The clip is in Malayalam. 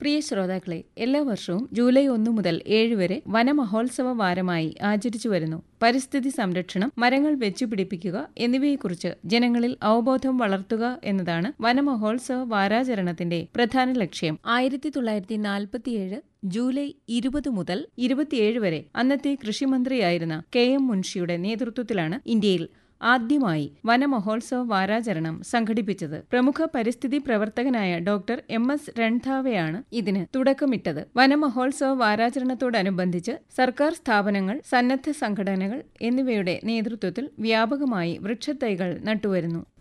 പ്രിയ ശ്രോതാക്കളെ എല്ലാ വർഷവും ജൂലൈ ഒന്നു മുതൽ ഏഴ് വരെ വനമഹോത്സവ വാരമായി ആചരിച്ചു വരുന്നു പരിസ്ഥിതി സംരക്ഷണം മരങ്ങൾ വെച്ചുപിടിപ്പിക്കുക എന്നിവയെക്കുറിച്ച് ജനങ്ങളിൽ അവബോധം വളർത്തുക എന്നതാണ് വനമഹോത്സവ വാരാചരണത്തിന്റെ പ്രധാന ലക്ഷ്യം ആയിരത്തി തൊള്ളായിരത്തി നാൽപ്പത്തിയേഴ് ജൂലൈ ഇരുപത് മുതൽ ഇരുപത്തിയേഴ് വരെ അന്നത്തെ കൃഷിമന്ത്രിയായിരുന്ന കെ എം മുൻഷിയുടെ നേതൃത്വത്തിലാണ് ഇന്ത്യയിൽ ആദ്യമായി വനമഹോത്സവ വാരാചരണം സംഘടിപ്പിച്ചത് പ്രമുഖ പരിസ്ഥിതി പ്രവർത്തകനായ ഡോക്ടർ എം എസ് രൺധാവയാണ് ഇതിന് തുടക്കമിട്ടത് വനമഹോത്സവ വാരാചരണത്തോടനുബന്ധിച്ച് സർക്കാർ സ്ഥാപനങ്ങൾ സന്നദ്ധ സംഘടനകൾ എന്നിവയുടെ നേതൃത്വത്തിൽ വ്യാപകമായി വൃക്ഷത്തൈകൾ നട്ടുവരുന്നു